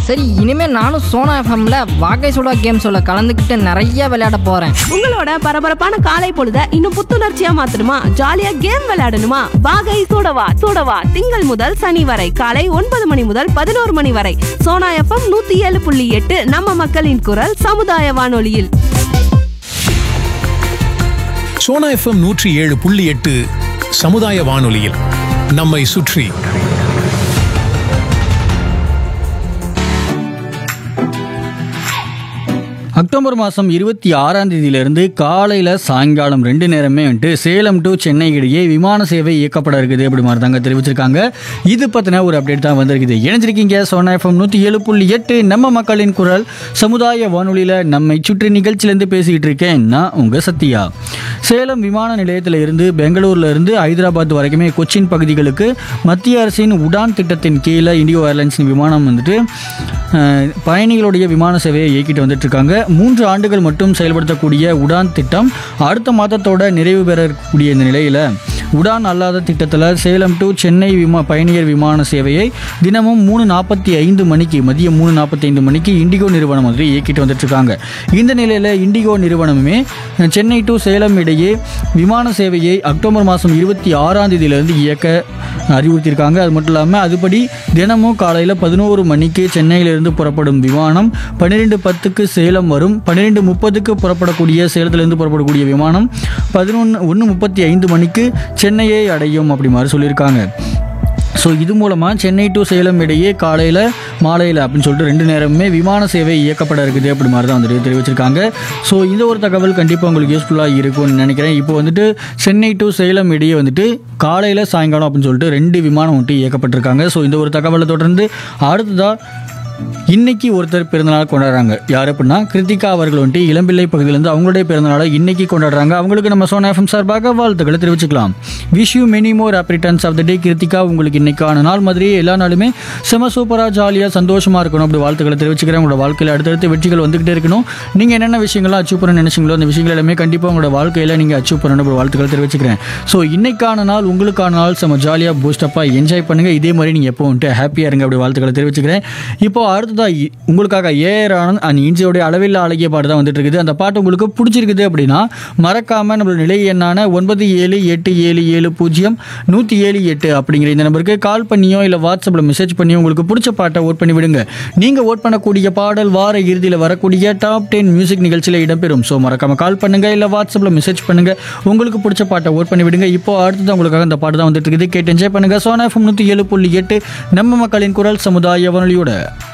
சரி இனிமே நானும் சோனா எஃப்எம்ல வாகை சுடா கேம்ஸோட கலந்துக்கிட்டு நிறைய விளையாட போறேன் உங்களோட பரபரப்பான காலை பொழுத இன்னும் புத்துணர்ச்சியா மாத்தணுமா ஜாலியா கேம் விளையாடணுமா வாகை சூடவா சூடவா திங்கள் முதல் சனி வரை காலை ஒன்பது மணி முதல் பதினோரு மணி வரை சோனா எஃப்எம் நூத்தி ஏழு புள்ளி எட்டு நம்ம மக்களின் குரல் சமுதாய வானொலியில் சோனா எஃப்எம் நூற்றி ஏழு புள்ளி எட்டு சமுதாய வானொலியில் நம்மை சுற்றி அக்டோபர் மாதம் இருபத்தி ஆறாம் தேதியிலிருந்து காலையில் சாயங்காலம் ரெண்டு நேரமே வந்துட்டு சேலம் டு சென்னை இடையே விமான சேவை இயக்கப்பட இருக்குது அப்படி மாதிரி தாங்க தெரிவிச்சிருக்காங்க இது பற்றின ஒரு அப்டேட் தான் வந்திருக்குது இணைஞ்சிருக்கீங்க சோனா எஃப்எம் நூற்றி ஏழு புள்ளி எட்டு நம்ம மக்களின் குரல் சமுதாய வானொலியில் நம்மை சுற்றி நிகழ்ச்சியிலேருந்து பேசிக்கிட்டு இருக்கேன் நான் உங்கள் சத்யா சேலம் விமான நிலையத்தில் இருந்து பெங்களூர்ல இருந்து ஹைதராபாத் வரைக்குமே கொச்சின் பகுதிகளுக்கு மத்திய அரசின் உடான் திட்டத்தின் கீழே இண்டிகோ ஏர்லைன்ஸ் விமானம் வந்துட்டு அஹ், பயணிகளுடைய விமான சேவையை இயக்கிட்டு வந்துட்டு இருக்காங்க மூன்று ஆண்டுகள் மட்டும் செயல்படுத்தக்கூடிய உடான் திட்டம் அடுத்த மாதத்தோட நிறைவு பெறக்கூடிய இந்த நிலையில் உடான் அல்லாத திட்டத்தில் சேலம் டு சென்னை விமா பயணியர் விமான சேவையை தினமும் மூணு நாற்பத்தி ஐந்து மணிக்கு மதியம் மூணு நாற்பத்தி ஐந்து மணிக்கு இண்டிகோ நிறுவனம் வந்து இயக்கிட்டு வந்துட்டு இருக்காங்க இந்த நிலையில் இண்டிகோ நிறுவனமுமே சென்னை டு சேலம் இடையே விமான சேவையை அக்டோபர் மாதம் இருபத்தி ஆறாம் தேதியிலிருந்து இயக்க அறிவுறுத்தியிருக்காங்க அது மட்டும் இல்லாமல் அதுபடி தினமும் காலையில் பதினோரு மணிக்கு சென்னையிலிருந்து புறப்படும் விமானம் பன்னிரெண்டு பத்துக்கு சேலம் வரும் பன்னிரெண்டு முப்பதுக்கு புறப்படக்கூடிய சேலத்திலிருந்து புறப்படக்கூடிய விமானம் பதினொன்று ஒன்று முப்பத்தி ஐந்து மணிக்கு சென்னையை அடையும் அப்படி மாதிரி சொல்லியிருக்காங்க ஸோ இது மூலமாக சென்னை டு சேலம் இடையே காலையில் மாலையில் அப்படின்னு சொல்லிட்டு ரெண்டு நேரமுமே விமான சேவை இயக்கப்பட இருக்குது அப்படி மாதிரி தான் வந்துட்டு தெரிவிச்சிருக்காங்க ஸோ இந்த ஒரு தகவல் கண்டிப்பாக உங்களுக்கு யூஸ்ஃபுல்லாக இருக்கும்னு நினைக்கிறேன் இப்போ வந்துட்டு சென்னை டு சேலம் இடையே வந்துட்டு காலையில் சாயங்காலம் அப்படின்னு சொல்லிட்டு ரெண்டு விமானம் வந்துட்டு இயக்கப்பட்டிருக்காங்க ஸோ இந்த ஒரு தகவலை தொடர்ந்து அடுத்ததாக இன்னைக்கு ஒருத்தர் பிறந்தநாள் கொண்டாடுறாங்க யார் அப்படின்னா கிருத்திகா அவர்கள் வந்துட்டு இளம்பிள்ளை பகுதியிலேருந்து அவங்களுடைய பிறந்தநாளை இன்னைக்கு கொண்டாடுறாங்க அவங்களுக்கு நம்ம சோனா எஃப்எம் சார்பாக வாழ்த்துக்களை தெரிவிச்சுக்கலாம் wish you many more happy returns of the day Krithika உங்களுக்கு இன்னைக்கான நாள் மாதிரியே எல்லா நாளுமே செம சூப்பராக ஜாலியாக சந்தோஷமாக இருக்கணும் அப்படி வாழ்த்துக்களை தெரிவிச்சுக்கிறேன் உங்களோட வாழ்க்கையில் அடுத்தடுத்து வெற்றிகள் வந்துகிட்டே இருக்கணும் நீங்கள் என்னென்ன விஷயங்கள்லாம் அச்சீவ் பண்ண நினைச்சீங்களோ அந்த விஷயங்கள் எல்லாமே கண்டிப்பாக உங்களோட வாழ்க்கையில் நீங்கள் அச்சீவ் பண்ணணும் அப்படி வாழ்த்துக்களை தெரிவிச்சுக்கிறேன் ஸோ இன்னைக்கான நாள் உங்களுக்கான நாள் செம ஜாலியாக பூஸ்டப்பாக என்ஜாய் பண்ணுங்கள் இதே மாதிரி நீங்கள் எப்போ வந்துட்டு ஹாப்பியாக இருங்க அப்படி வாழ்த்துக்களை தெரிவிச்சுக்கிறேன் இப்போ அடுத்ததாக உங்களுக்காக ஏஆர் ஆனந்த் அண்ட் இன்ஜியோடைய அளவில்லா அழகிய பாட்டு தான் வந்துட்டு இருக்குது அந்த பாட்டு உங்களுக்கு பிடிச்சிருக்குது அப்படின்னா மறக்காமல் நம்மளோட நிலை எண்ணான ஒன்பது ஏழு எட்டு ஏழு ஏழு பூஜ்ஜியம் நூற்றி ஏழு எட்டு அப்படிங்கிற இந்த நம்பருக்கு கால் பண்ணியோ இல்லை வாட்ஸ்அப்பில் மெசேஜ் பண்ணியோ உங்களுக்கு பிடிச்ச பாட்டை ஓட் பண்ணி விடுங்க நீங்கள் ஓட் பண்ணக்கூடிய பாடல் வார இறுதியில் வரக்கூடிய டாப் டென் மியூசிக் நிகழ்ச்சியில் இடம்பெறும் ஸோ மறக்காம கால் பண்ணுங்க இல்லை வாட்ஸ்அப்பில் மெசேஜ் பண்ணுங்க உங்களுக்கு பிடிச்ச பாட்டை ஓட் பண்ணி விடுங்க இப்போ அடுத்தது உங்களுக்காக இந்த பாட்டு தான் வந்துட்டு இருக்குது கேட்டு என்ஜாய் பண்ணுங்க சோனா எஃப்எம் நூற்றி ஏழு புள்ளி எட்டு நம்ம மக்களின் குரல் சமுதாய வானொலியோட